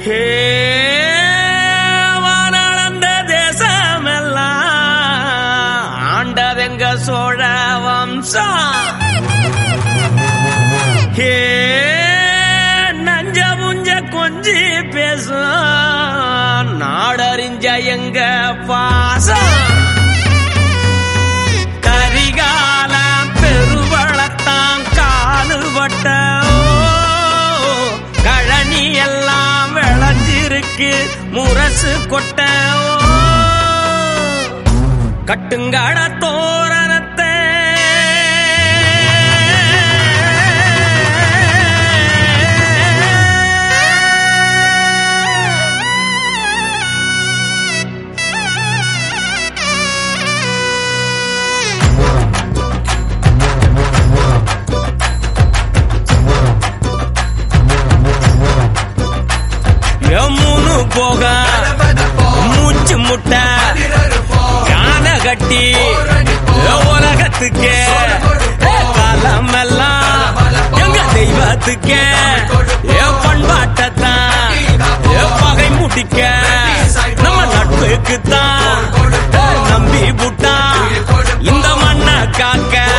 ஹே வானளந்த தேசமெல்லாம் ஆண்டதெங்க சோழ வம்சம் ஹே நஞ்ச முஞ்ச கொஞ்சி பேசும் நாடறிஞ்ச எங்க பாசம் கரிகால பெருவளத்தான் காலு வட்ட கழனி எல்லாம் விளைஞ்சிருக்கு முரசு கொட்ட கட்டுங்கட தோரணத்தை எம்முனு போக மூச்சு முட்டை யானை கட்டி உலகத்துக்கே காலமெல்லாம் எங்க தெய்வத்துக்கே என் பண்பாட்டத்தான் என் பகை முடிக்க நம்ம நட்புக்குத்தான் நம்பி புட்டா இந்த மண்ணை காக்க